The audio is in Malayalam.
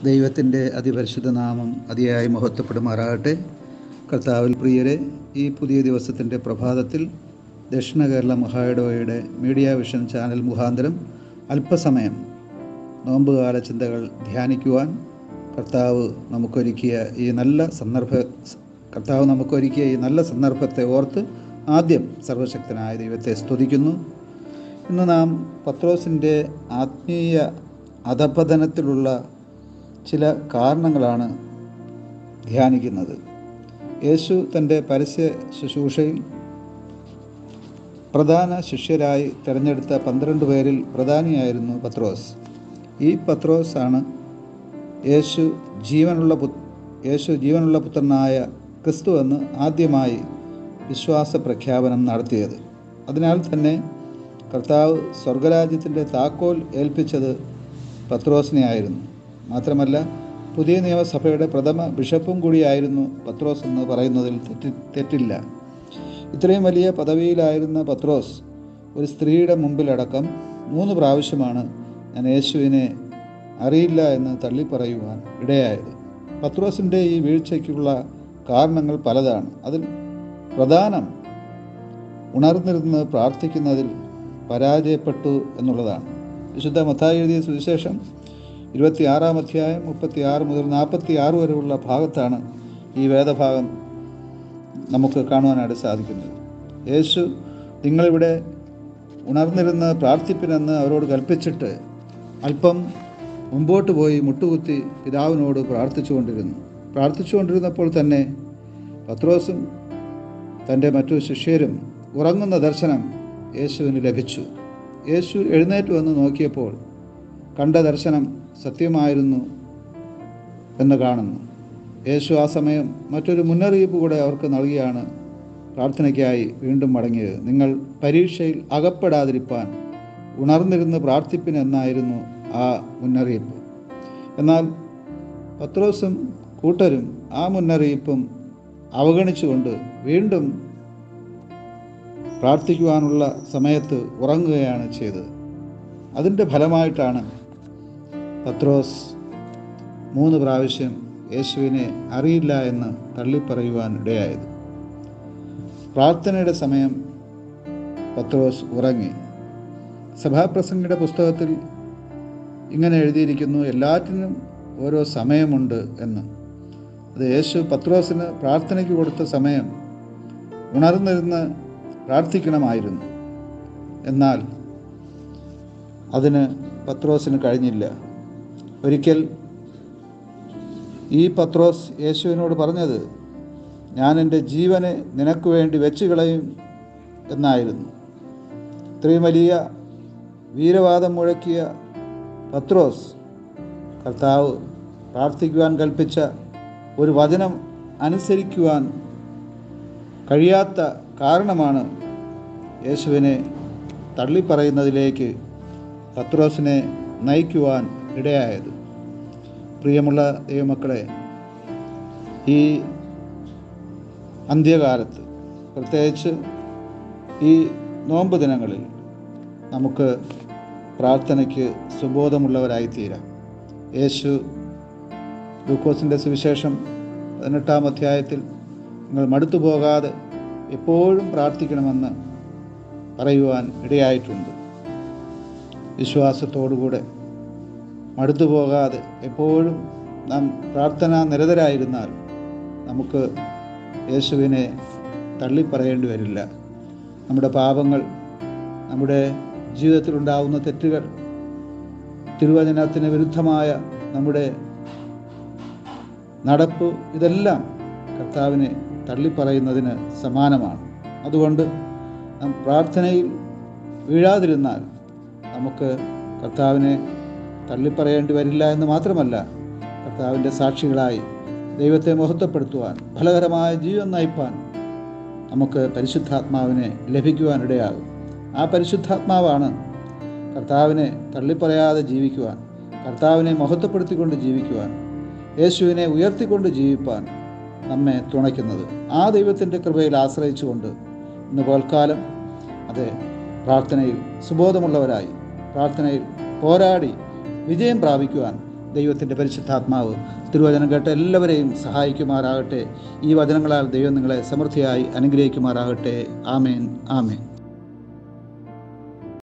ദൈവത്തിൻ്റെ അതിപരിശുദ്ധ നാമം അതിയായി മഹത്വപ്പെടുമാറാകട്ടെ കർത്താവിൽ പ്രിയരെ ഈ പുതിയ ദിവസത്തിൻ്റെ പ്രഭാതത്തിൽ ദക്ഷിണ കേരള മഹായിടവയുടെ മീഡിയ വിഷൻ ചാനൽ മുഖാന്തരം അല്പസമയം നോമ്പുകാല ചിന്തകൾ ധ്യാനിക്കുവാൻ കർത്താവ് നമുക്കൊരുക്കിയ ഈ നല്ല സന്ദർഭ കർത്താവ് നമുക്കൊരുക്കിയ ഈ നല്ല സന്ദർഭത്തെ ഓർത്ത് ആദ്യം സർവശക്തനായ ദൈവത്തെ സ്തുതിക്കുന്നു ഇന്ന് നാം പത്രോസിൻ്റെ ആത്മീയ അധപതനത്തിലുള്ള ചില കാരണങ്ങളാണ് ധ്യാനിക്കുന്നത് യേശു തൻ്റെ പരസ്യ ശുശ്രൂഷയിൽ പ്രധാന ശിഷ്യരായി തിരഞ്ഞെടുത്ത പന്ത്രണ്ട് പേരിൽ പ്രധാനിയായിരുന്നു പത്രോസ് ഈ പത്രോസ് ആണ് യേശു ജീവനുള്ള പു യേശു ജീവനുള്ള പുത്രനായ ക്രിസ്തു എന്ന് ആദ്യമായി വിശ്വാസ പ്രഖ്യാപനം നടത്തിയത് അതിനാൽ തന്നെ കർത്താവ് സ്വർഗരാജ്യത്തിൻ്റെ താക്കോൽ ഏൽപ്പിച്ചത് പത്രോസിനെ ആയിരുന്നു മാത്രമല്ല പുതിയ നിയമസഭയുടെ പ്രഥമ ബിഷപ്പും കൂടിയായിരുന്നു പത്രോസ് എന്ന് പറയുന്നതിൽ തെറ്റി തെറ്റില്ല ഇത്രയും വലിയ പദവിയിലായിരുന്ന പത്രോസ് ഒരു സ്ത്രീയുടെ മുമ്പിലടക്കം മൂന്ന് പ്രാവശ്യമാണ് ഞാൻ യേശുവിനെ അറിയില്ല എന്ന് തള്ളിപ്പറയുവാൻ ഇടയായത് പത്രോസിൻ്റെ ഈ വീഴ്ചയ്ക്കുള്ള കാരണങ്ങൾ പലതാണ് അതിൽ പ്രധാനം ഉണർന്നിരുന്ന് പ്രാർത്ഥിക്കുന്നതിൽ പരാജയപ്പെട്ടു എന്നുള്ളതാണ് വിശുദ്ധ മത്തായി എഴുതിയ സുവിശേഷം ഇരുപത്തിയാറാം അധ്യായം മുപ്പത്തി ആറ് മുതൽ നാൽപ്പത്തി ആറ് വരെയുള്ള ഭാഗത്താണ് ഈ വേദഭാഗം നമുക്ക് കാണുവാനായിട്ട് സാധിക്കുന്നത് യേശു നിങ്ങളിവിടെ ഉണർന്നിരുന്ന് പ്രാർത്ഥിപ്പിനെന്ന് അവരോട് കൽപ്പിച്ചിട്ട് അല്പം മുമ്പോട്ട് പോയി മുട്ടുകുത്തി പിതാവിനോട് പ്രാർത്ഥിച്ചുകൊണ്ടിരുന്നു പ്രാർത്ഥിച്ചുകൊണ്ടിരുന്നപ്പോൾ തന്നെ പത്രോസും തൻ്റെ മറ്റു ശിഷ്യരും ഉറങ്ങുന്ന ദർശനം യേശുവിന് ലഭിച്ചു യേശു എഴുന്നേറ്റ് വന്ന് നോക്കിയപ്പോൾ കണ്ട ദർശനം സത്യമായിരുന്നു എന്ന് കാണുന്നു യേശു ആ സമയം മറ്റൊരു മുന്നറിയിപ്പ് കൂടെ അവർക്ക് നൽകിയാണ് പ്രാർത്ഥനയ്ക്കായി വീണ്ടും മടങ്ങിയത് നിങ്ങൾ പരീക്ഷയിൽ അകപ്പെടാതിരിപ്പാൻ ഉണർന്നിരുന്ന് പ്രാർത്ഥിപ്പിനെന്നായിരുന്നു ആ മുന്നറിയിപ്പ് എന്നാൽ പത്രോസും കൂട്ടരും ആ മുന്നറിയിപ്പും അവഗണിച്ചുകൊണ്ട് വീണ്ടും പ്രാർത്ഥിക്കുവാനുള്ള സമയത്ത് ഉറങ്ങുകയാണ് ചെയ്തത് അതിൻ്റെ ഫലമായിട്ടാണ് പത്രോസ് മൂന്ന് പ്രാവശ്യം യേശുവിനെ അറിയില്ല എന്ന് തള്ളിപ്പറയുവാൻ ഇടയായത് പ്രാർത്ഥനയുടെ സമയം പത്രോസ് ഉറങ്ങി സഭാപ്രസംഗിയുടെ പുസ്തകത്തിൽ ഇങ്ങനെ എഴുതിയിരിക്കുന്നു എല്ലാറ്റിനും ഓരോ സമയമുണ്ട് എന്ന് അത് യേശു പത്രോസിന് പ്രാർത്ഥനയ്ക്ക് കൊടുത്ത സമയം ഉണർന്നിരുന്ന് പ്രാർത്ഥിക്കണമായിരുന്നു എന്നാൽ അതിന് പത്രോസിന് കഴിഞ്ഞില്ല ഒരിക്കൽ ഈ പത്രോസ് യേശുവിനോട് പറഞ്ഞത് ഞാൻ എൻ്റെ ജീവനെ നിനക്ക് വേണ്ടി വെച്ച് കളയും എന്നായിരുന്നു ഇത്രയും വലിയ വീരവാദം മുഴക്കിയ പത്രോസ് കർത്താവ് പ്രാർത്ഥിക്കുവാൻ കൽപ്പിച്ച ഒരു വചനം അനുസരിക്കുവാൻ കഴിയാത്ത കാരണമാണ് യേശുവിനെ തള്ളിപ്പറയുന്നതിലേക്ക് പത്രോസിനെ നയിക്കുവാൻ ഇടയായത് പ്രിയമുള്ള ദൈവമക്കളെ ഈ അന്ത്യകാലത്ത് പ്രത്യേകിച്ച് ഈ നോമ്പ് ദിനങ്ങളിൽ നമുക്ക് പ്രാർത്ഥനയ്ക്ക് സുബോധമുള്ളവരായിത്തീരാം യേശു ലൂക്കോസിൻ്റെ സുവിശേഷം പതിനെട്ടാം അധ്യായത്തിൽ നിങ്ങൾ മടുത്തു പോകാതെ എപ്പോഴും പ്രാർത്ഥിക്കണമെന്ന് പറയുവാൻ ഇടയായിട്ടുണ്ട് വിശ്വാസത്തോടുകൂടെ മടുത്തു പോകാതെ എപ്പോഴും നാം പ്രാർത്ഥന നിരതരായിരുന്നാൽ നമുക്ക് യേശുവിനെ തള്ളിപ്പറയേണ്ടി വരില്ല നമ്മുടെ പാപങ്ങൾ നമ്മുടെ ജീവിതത്തിലുണ്ടാവുന്ന തെറ്റുകൾ തിരുവചനത്തിന് വിരുദ്ധമായ നമ്മുടെ നടപ്പ് ഇതെല്ലാം കർത്താവിനെ തള്ളിപ്പറയുന്നതിന് സമാനമാണ് അതുകൊണ്ട് നാം പ്രാർത്ഥനയിൽ വീഴാതിരുന്നാൽ നമുക്ക് കർത്താവിനെ തള്ളിപ്പറയേണ്ടി വരില്ല എന്ന് മാത്രമല്ല കർത്താവിൻ്റെ സാക്ഷികളായി ദൈവത്തെ മഹത്വപ്പെടുത്തുവാൻ ഫലകരമായ ജീവൻ നയിപ്പാൻ നമുക്ക് പരിശുദ്ധാത്മാവിനെ ലഭിക്കുവാനിടയാകും ആ പരിശുദ്ധാത്മാവാണ് കർത്താവിനെ തള്ളിപ്പറയാതെ ജീവിക്കുവാൻ കർത്താവിനെ മഹത്വപ്പെടുത്തിക്കൊണ്ട് ജീവിക്കുവാൻ യേശുവിനെ ഉയർത്തിക്കൊണ്ട് ജീവിപ്പാൻ നമ്മെ തുണയ്ക്കുന്നത് ആ ദൈവത്തിൻ്റെ കൃപയിൽ ആശ്രയിച്ചുകൊണ്ട് ഇന്ന് പോൽക്കാലം അതെ പ്രാർത്ഥനയിൽ സുബോധമുള്ളവരായി പ്രാർത്ഥനയിൽ പോരാടി വിജയം പ്രാപിക്കുവാൻ ദൈവത്തിൻ്റെ പരിശുദ്ധാത്മാവ് തിരുവചനം കേട്ട് എല്ലാവരെയും സഹായിക്കുമാറാകട്ടെ ഈ വചനങ്ങളാൽ ദൈവം നിങ്ങളെ സമൃദ്ധിയായി അനുഗ്രഹിക്കുമാറാകട്ടെ ആമേൻ ആമേൻ